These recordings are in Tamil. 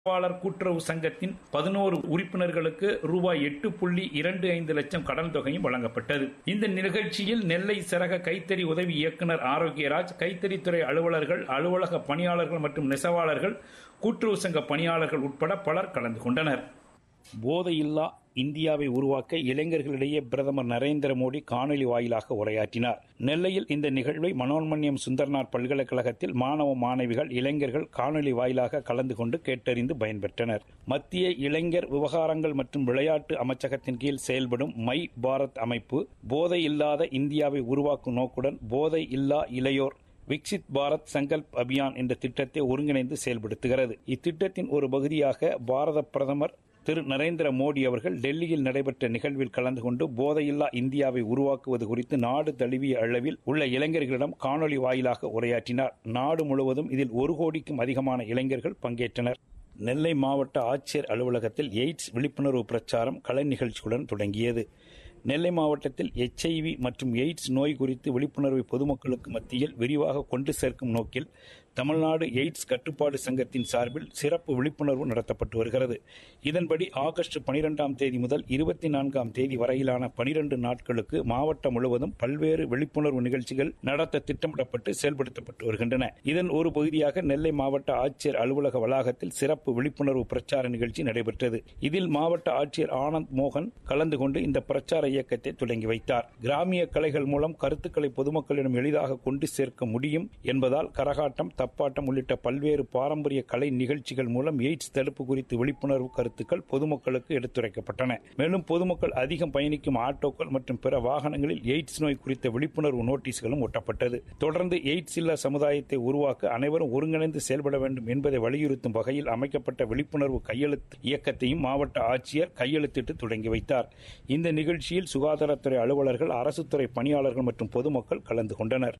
நெசவாளர் கூட்டுறவு சங்கத்தின் பதினோரு உறுப்பினர்களுக்கு ரூபாய் எட்டு புள்ளி இரண்டு ஐந்து லட்சம் கடன் தொகையும் வழங்கப்பட்டது இந்த நிகழ்ச்சியில் நெல்லை சரக கைத்தறி உதவி இயக்குநர் ஆரோக்கியராஜ் கைத்தறித்துறை அலுவலர்கள் அலுவலக பணியாளர்கள் மற்றும் நெசவாளர்கள் கூட்டுறவு சங்க பணியாளர்கள் உட்பட பலர் கலந்து கொண்டனர் போதையில்லா இந்தியாவை உருவாக்க இளைஞர்களிடையே பிரதமர் நரேந்திர மோடி காணொலி வாயிலாக உரையாற்றினார் நெல்லையில் இந்த நிகழ்வை மனோன்மணியம் சுந்தர்நாத் பல்கலைக்கழகத்தில் மாணவ மாணவிகள் இளைஞர்கள் காணொலி வாயிலாக கலந்து கொண்டு கேட்டறிந்து பயன்பெற்றனர் மத்திய இளைஞர் விவகாரங்கள் மற்றும் விளையாட்டு அமைச்சகத்தின் கீழ் செயல்படும் மை பாரத் அமைப்பு போதை இல்லாத இந்தியாவை உருவாக்கும் நோக்குடன் போதை இல்லா இளையோர் விக்சித் பாரத் சங்கல்ப் அபியான் என்ற திட்டத்தை ஒருங்கிணைந்து செயல்படுத்துகிறது இத்திட்டத்தின் ஒரு பகுதியாக பாரத பிரதமர் திரு நரேந்திர மோடி அவர்கள் டெல்லியில் நடைபெற்ற நிகழ்வில் கலந்து கொண்டு போதையில்லா இந்தியாவை உருவாக்குவது குறித்து நாடு தழுவிய அளவில் உள்ள இளைஞர்களிடம் காணொலி வாயிலாக உரையாற்றினார் நாடு முழுவதும் இதில் ஒரு கோடிக்கும் அதிகமான இளைஞர்கள் பங்கேற்றனர் நெல்லை மாவட்ட ஆட்சியர் அலுவலகத்தில் எய்ட்ஸ் விழிப்புணர்வு பிரச்சாரம் கலை நிகழ்ச்சியுடன் தொடங்கியது நெல்லை மாவட்டத்தில் எச்ஐவி மற்றும் எய்ட்ஸ் நோய் குறித்து விழிப்புணர்வை பொதுமக்களுக்கு மத்தியில் விரிவாக கொண்டு சேர்க்கும் நோக்கில் தமிழ்நாடு எய்ட்ஸ் கட்டுப்பாடு சங்கத்தின் சார்பில் சிறப்பு விழிப்புணர்வு நடத்தப்பட்டு வருகிறது இதன்படி ஆகஸ்ட் பனிரெண்டாம் தேதி முதல் இருபத்தி நான்காம் தேதி வரையிலான பனிரெண்டு நாட்களுக்கு மாவட்டம் முழுவதும் பல்வேறு விழிப்புணர்வு நிகழ்ச்சிகள் நடத்த திட்டமிடப்பட்டு செயல்படுத்தப்பட்டு வருகின்றன இதன் ஒரு பகுதியாக நெல்லை மாவட்ட ஆட்சியர் அலுவலக வளாகத்தில் சிறப்பு விழிப்புணர்வு பிரச்சார நிகழ்ச்சி நடைபெற்றது இதில் மாவட்ட ஆட்சியர் ஆனந்த் மோகன் கலந்து கொண்டு இந்த பிரச்சார இயக்கத்தை தொடங்கி வைத்தார் கிராமிய கலைகள் மூலம் கருத்துக்களை பொதுமக்களிடம் எளிதாக கொண்டு சேர்க்க முடியும் என்பதால் கரகாட்டம் தப்பாட்டம் உள்ளிட்ட பல்வேறு பாரம்பரிய கலை நிகழ்ச்சிகள் மூலம் எய்ட்ஸ் தடுப்பு குறித்து விழிப்புணர்வு கருத்துக்கள் பொதுமக்களுக்கு எடுத்துரைக்கப்பட்டன மேலும் பொதுமக்கள் அதிகம் பயணிக்கும் ஆட்டோக்கள் மற்றும் பிற வாகனங்களில் எய்ட்ஸ் நோய் குறித்த விழிப்புணர்வு நோட்டீஸ்களும் ஒட்டப்பட்டது தொடர்ந்து எய்ட்ஸ் இல்லா சமுதாயத்தை உருவாக்க அனைவரும் ஒருங்கிணைந்து செயல்பட வேண்டும் என்பதை வலியுறுத்தும் வகையில் அமைக்கப்பட்ட விழிப்புணர்வு கையெழுத்து இயக்கத்தையும் மாவட்ட ஆட்சியர் கையெழுத்திட்டு தொடங்கி வைத்தார் இந்த நிகழ்ச்சியில் சுகாதாரத்துறை அலுவலர்கள் அரசுத்துறை பணியாளர்கள் மற்றும் பொதுமக்கள் கலந்து கொண்டனர்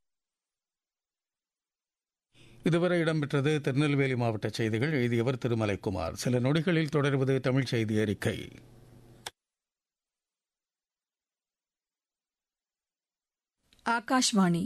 இதுவரை இடம்பெற்றது திருநெல்வேலி மாவட்ட செய்திகள் எழுதியவர் திருமலைக்குமார் சில நொடிகளில் தொடர்வது தமிழ் செய்தி அறிக்கை ஆகாஷ்வாணி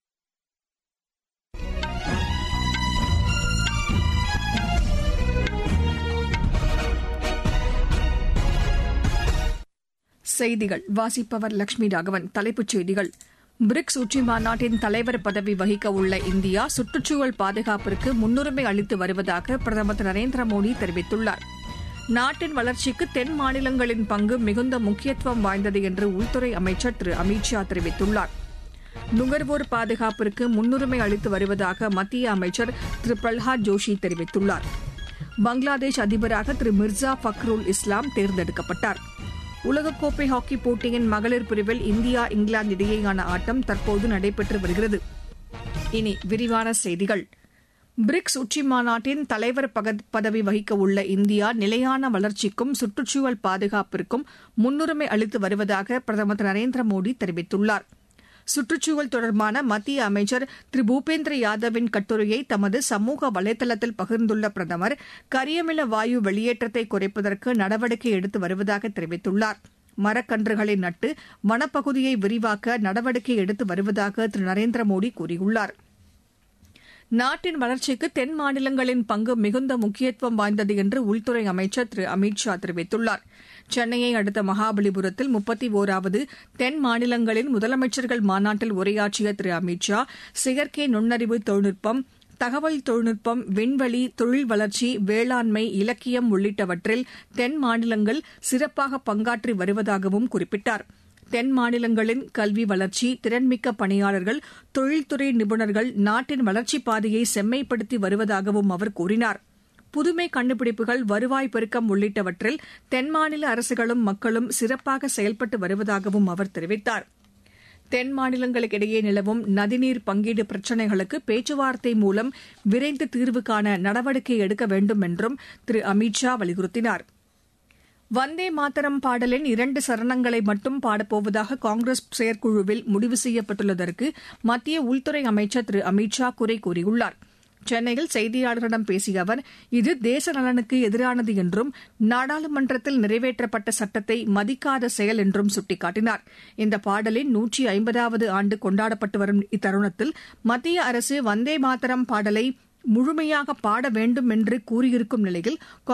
செய்திகள் வாசிப்பவர் லட்சுமி ராகவன் தலைப்புச் செய்திகள் பிரிக்ஸ் உச்சி மாநாட்டின் தலைவர் பதவி வகிக்க உள்ள இந்தியா சுற்றுச்சூழல் பாதுகாப்பிற்கு முன்னுரிமை அளித்து வருவதாக பிரதமர் திரு நரேந்திர மோடி தெரிவித்துள்ளார் நாட்டின் வளர்ச்சிக்கு தென் மாநிலங்களின் பங்கு மிகுந்த முக்கியத்துவம் வாய்ந்தது என்று உள்துறை அமைச்சர் திரு அமித் ஷா தெரிவித்துள்ளார் நுகர்வோர் பாதுகாப்பிற்கு முன்னுரிமை அளித்து வருவதாக மத்திய அமைச்சர் திரு பிரல்ஹாத் ஜோஷி தெரிவித்துள்ளார் பங்களாதேஷ் அதிபராக திரு மிர்சா ஃபக்ருல் இஸ்லாம் தேர்ந்தெடுக்கப்பட்டார் உலகக்கோப்பை ஹாக்கி போட்டியின் மகளிர் பிரிவில் இந்தியா இங்கிலாந்து இடையேயான ஆட்டம் தற்போது நடைபெற்று வருகிறது இனி விரிவான செய்திகள் பிரிக்ஸ் உச்சி மாநாட்டின் தலைவர் பதவி வகிக்க உள்ள இந்தியா நிலையான வளர்ச்சிக்கும் சுற்றுச்சூழல் பாதுகாப்பிற்கும் முன்னுரிமை அளித்து வருவதாக பிரதமர் திரு நரேந்திர மோடி தெரிவித்துள்ளார் சுற்றுச்சூழல் தொடர்பான மத்திய அமைச்சர் திரு பூபேந்திர யாதவின் கட்டுரையை தமது சமூக வலைதளத்தில் பகிர்ந்துள்ள பிரதமர் கரியமில வாயு வெளியேற்றத்தை குறைப்பதற்கு நடவடிக்கை எடுத்து வருவதாக தெரிவித்துள்ளார் மரக்கன்றுகளை நட்டு வனப்பகுதியை விரிவாக்க நடவடிக்கை எடுத்து வருவதாக திரு நரேந்திர மோடி கூறியுள்ளார் நாட்டின் வளர்ச்சிக்கு தென் மாநிலங்களின் பங்கு மிகுந்த முக்கியத்துவம் வாய்ந்தது என்று உள்துறை அமைச்சர் திரு அமித் ஷா தெரிவித்துள்ளார் சென்னையை அடுத்த மகாபலிபுரத்தில் முப்பத்தி ஓராவது தென் மாநிலங்களின் முதலமைச்சர்கள் மாநாட்டில் உரையாற்றிய திரு அமித் ஷா செயற்கை நுண்ணறிவு தொழில்நுட்பம் தகவல் தொழில்நுட்பம் விண்வெளி தொழில் வளர்ச்சி வேளாண்மை இலக்கியம் உள்ளிட்டவற்றில் தென் மாநிலங்கள் சிறப்பாக பங்காற்றி வருவதாகவும் குறிப்பிட்டார் தென் மாநிலங்களின் கல்வி வளர்ச்சி திறன்மிக்க பணியாளர்கள் தொழில்துறை நிபுணர்கள் நாட்டின் வளர்ச்சிப் பாதையை செம்மைப்படுத்தி வருவதாகவும் அவர் கூறினார் புதுமை கண்டுபிடிப்புகள் வருவாய் பெருக்கம் உள்ளிட்டவற்றில் தென் மாநில அரசுகளும் மக்களும் சிறப்பாக செயல்பட்டு வருவதாகவும் அவர் தெரிவித்தார் தென் மாநிலங்களுக்கிடையே நிலவும் நதிநீர் பங்கீடு பிரச்சினைகளுக்கு பேச்சுவார்த்தை மூலம் விரைந்து தீர்வு காண நடவடிக்கை எடுக்க வேண்டும் என்றும் திரு அமித் ஷா வலியுறுத்தினார் வந்தே மாதரம் பாடலின் இரண்டு சரணங்களை மட்டும் பாடப்போவதாக காங்கிரஸ் செயற்குழுவில் முடிவு செய்யப்பட்டுள்ளதற்கு மத்திய உள்துறை அமைச்சர் திரு அமித் ஷா குறை கூறியுள்ளார் சென்னையில் செய்தியாளர்களிடம் பேசிய அவர் இது தேச நலனுக்கு எதிரானது என்றும் நாடாளுமன்றத்தில் நிறைவேற்றப்பட்ட சட்டத்தை மதிக்காத செயல் என்றும் சுட்டிக்காட்டினார் இந்த பாடலின் நூற்றி ஐம்பதாவது ஆண்டு கொண்டாடப்பட்டு வரும் இத்தருணத்தில் மத்திய அரசு வந்தே மாதரம் பாடலை முழுமையாக பாட வேண்டும் என்று கூறியிருக்கும் நிலையில்